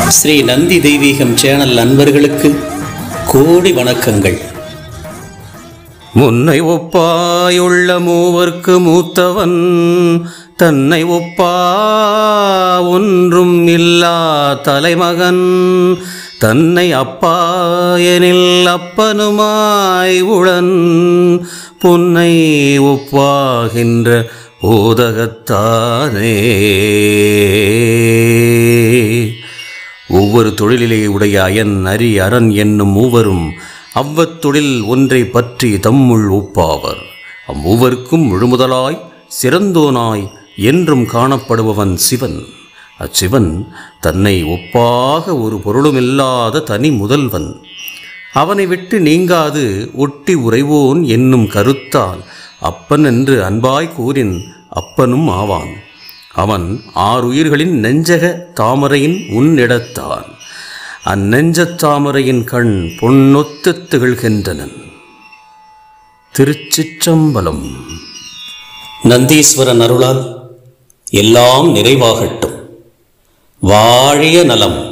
ஸ்ரீ நந்தி தெய்வீகம் சேனல் நண்பர்களுக்கு கோடி வணக்கங்கள் முன்னை ஒப்பாயுள்ள மூவர்க்கு மூத்தவன் தன்னை ஒப்பா ஒன்றும் இல்லா தலைமகன் தன்னை அப்பா எனில் அப்பனுமாய் உளன் பொன்னை ஒப்பாகின்ற போதகத்தானே ஒவ்வொரு தொழிலிலே உடைய அயன் அரி அரண் என்னும் மூவரும் அவ்வத்தொழில் ஒன்றை பற்றி தம்முள் ஒப்பாவர் அம்மூவருக்கும் முழுமுதலாய் சிறந்தோனாய் என்றும் காணப்படுபவன் சிவன் அச்சிவன் தன்னை ஒப்பாக ஒரு பொருளுமில்லாத தனி முதல்வன் அவனை விட்டு நீங்காது ஒட்டி உறைவோன் என்னும் கருத்தால் அப்பன் என்று அன்பாய் கூறின் அப்பனும் ஆவான் அவன் ஆறுயிர்களின் நெஞ்சக தாமரையின் உன்னிடத்தான் அந்நெஞ்சத் தாமரையின் கண் பொன்னொத்து திகழ்கின்றனன் திருச்சிற்றம்பலம் நந்தீஸ்வரன் அருளால் எல்லாம் நிறைவாகட்டும் வாழிய நலம்